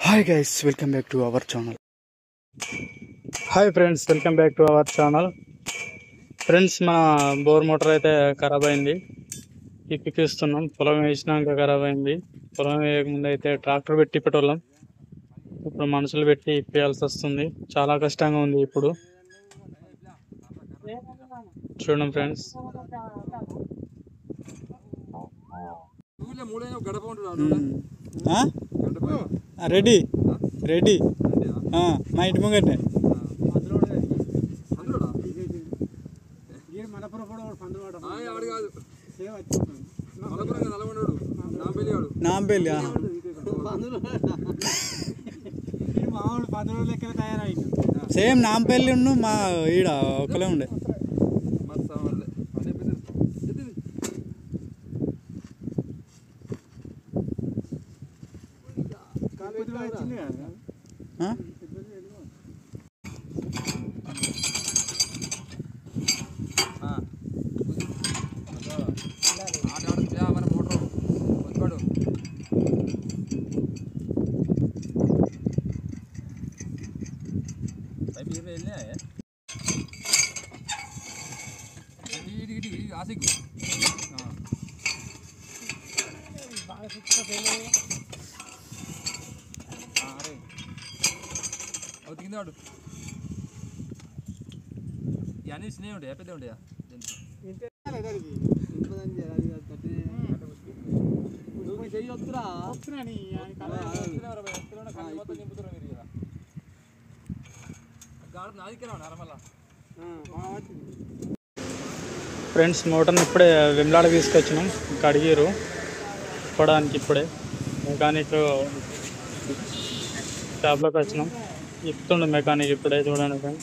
Hi guys welcome back to our channel hi friends welcome back to our channel friends మా bore motor అయితే ఖరాబ్ అయింది ఇప్పికిస్తున్నాం పొలం వేసినాక ఖరాబ్ అయింది పొలం వేయకముందు అయితే ట్రాక్టర్ పెట్టి ఇప్పటోళ్ళం ఇప్పుడు మనుషులు పెట్టి ఇప్పేయాల్సి వస్తుంది చాలా కష్టంగా ఉంది ఇప్పుడు చూడండి ఫ్రెండ్స్ ఊళ్ళో మూడైనా ఒక గడప ఉంటుంది గడప రెడీ రెడీ అంతేనా? మా ఇంటి ముంగట్నే అందులోడా? ఆయ్ ఆడు కాదు మలపురంగా నల్గొండోడు నాంపల్లి వాడు నాంపల్లి సేమ్ నాంపల్లి ఉన్ను మా ఈడ ఒకలే ఉండే మస్తు వాళ్ళే. అదే పెద్ద- ఎత్తిది. ఆ? ఆ. అదో. ఆడ ఆడ పిల్ల మన మోటారు వచ్చాడు పైపు ఇరవై వెళ్ళినాయే ఇటు ఇటు ఇటు ఆసిక్ అరే అవుతుంది కింద వాడు ఇవన్నీ చిన్నవి ఉంటాయా పెద్ద ఉంటాయా ఫ్రెండ్స్ మోటార్ని ఇప్పుడే వెమ్లాడ తీసుకొచ్చినాం కడిగిరు ఇప్పడానికి ఇప్పుడే మెకానిక్ షాప్లోకి వచ్చినాం ఇస్తుండు మెకానిక్ ఇప్పుడే చూడండి ఫ్రెండ్స్